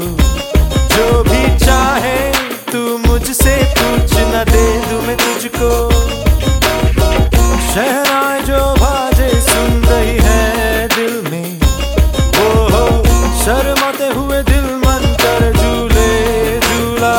जो भी चाहे तू मुझसे पूछ न दे दूं मैं तुझको शहनाई जो बाजे सुन रही है दिल में वो हो शर्माते हुए दिल मन कर झूले झूला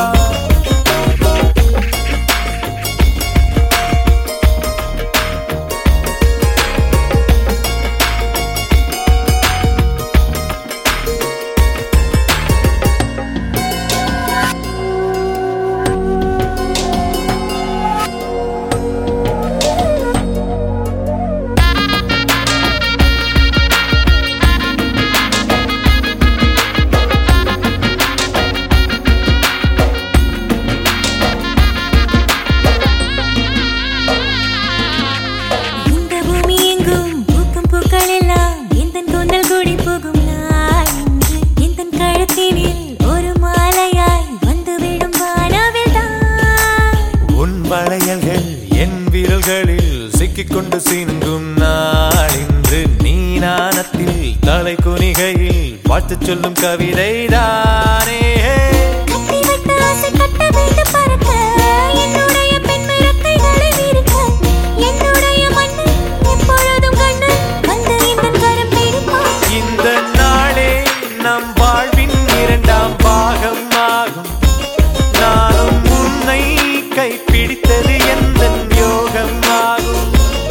இந்த பூமி எங்கும் பூக்கும் பூக்கள் எல்லாம் எந்தன் கூந்தல் கூடி போகும் நாள் இன்று எந்தன் கழுத்தினில் ஒரு மாலையாய் வந்துவிடும் வானவில் தான் உன் வளையல்கள் என் விரல்களில் சிக்கிக்கொண்டு சினுங்கும் நாள் இன்று நீ நாணத்தில் தலை குனிகையில் வாழ்த்துச் சொல்லும் கவிதை தானே கட்டி வைத்த ஆசை கட்ட வைத்து பறக்க என்னுடைய பெண்மை ரெக்கைகளை விரிக்க என்னுடைய மண்ணு எப்பொழுதும் கண்ணு வந்து எந்தன் கரம் பிடிப்பான் இந்த நாளே நம் வாழ்வின் இரண்டாம் பாகம் ஆகும் நானும் உன்னை கைப்பிடித்தது எந்த யோகம் ஆகும்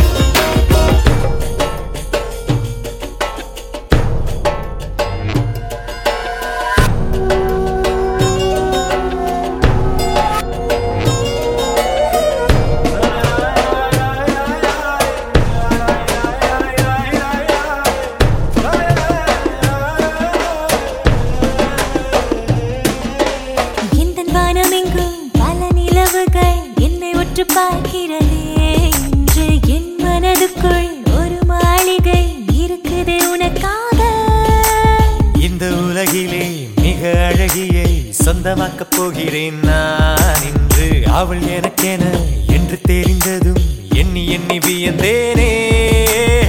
எந்தன் வானமெங்கும் பல நிலவுகள் என்னை உற்று பார்க்கிறதே இன்று என் மனதுக்குள் ஒரு மாளிகை இருக்குது உனக்காக இந்த உலகிலே மிக அழகியை சொந்தமாக்கப் போகிறேன் நான் இன்று அவள் எனக்கென என்று தெரிந்ததும் எண்ணி எண்ணி வியந்தேனே